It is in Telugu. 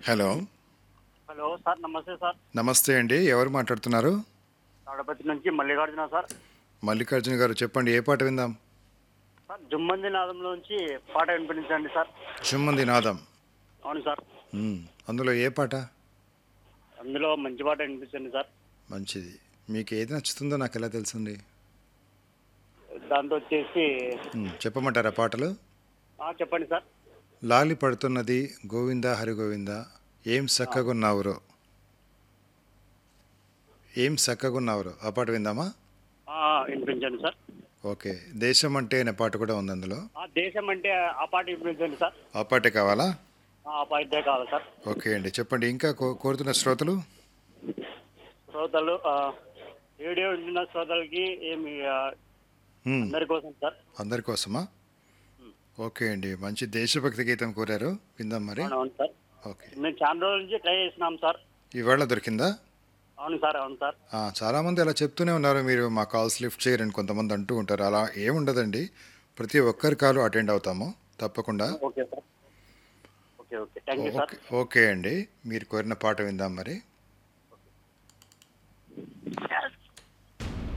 హలో హలో సార్ నమస్తే సార్ నమస్తే అండి ఎవరు మాట్లాడుతున్నారు తాడపతి నుంచి మల్లికార్జున సార్ మల్లికార్జున గారు చెప్పండి ఏ పాట విందాం సార్ జుమ్మంది నాదంలోంచి పాట వినిపించండి సార్ చుమ్మంది నాదం అవును సార్ మ్మ్. అందులో ఏ పాట అందులో మంచి పాట వినిపించండి సార్ మంచిది మీకు ఏది నచ్చుతుందో నాకు ఎలా తెలుసండి దాంతో వచ్చేసి మ్మ్. చెప్పమంటారా పాటలు ఆ, చెప్పండి సార్ లాలి పడుతున్నది గోవింద హరి గోవింద ఏం చక్కగున్నావురో ఏం చక్కగున్నావురో ఆ పాట విందామా ఆ, వినిపించండి సార్ ఓకే దేశం అంటే అనే పాట కూడా ఉంది అందులో ఆ దేశం అంటే ఆ పాట వినిపించండి సార్ ఆ పాటే కావాలా ఆ పాటే కావాలి సార్ ఓకే అండి చెప్పండి ఇంకా కో- కోరుతున్న శ్రోతలు శ్రోతలు ఆ, రేడియో వింటున్న శ్రోతలకి ఏమి ఆ, మ్మ్. అందరి కోసం సార్ అందరి కోసమా ఓకే అండి మంచి దేశభక్తి గీతం కోరారు విందాం మరి అవును అవును సార్ ఓకే మేము చాలా రోజుల నుంచి ట్రై చేసినాం సార్ ఇవాళ దొరికిందా అవును సార్ అవును సార్ ఆ, చాలామంది అలా చెప్తూనే ఉన్నారు మీరు మా కాల్స్ లిఫ్ట్ చేయరని కొంతమంది అంటూ ఉంటారు అలా ఏముండదండి ప్రతి ఒక్కరి కాలు అటెండ్ అవుతాము తప్పకుండా okay sir okay okay thank you sir okay okay అండి మీరు కోరిన పాట విందాం మరి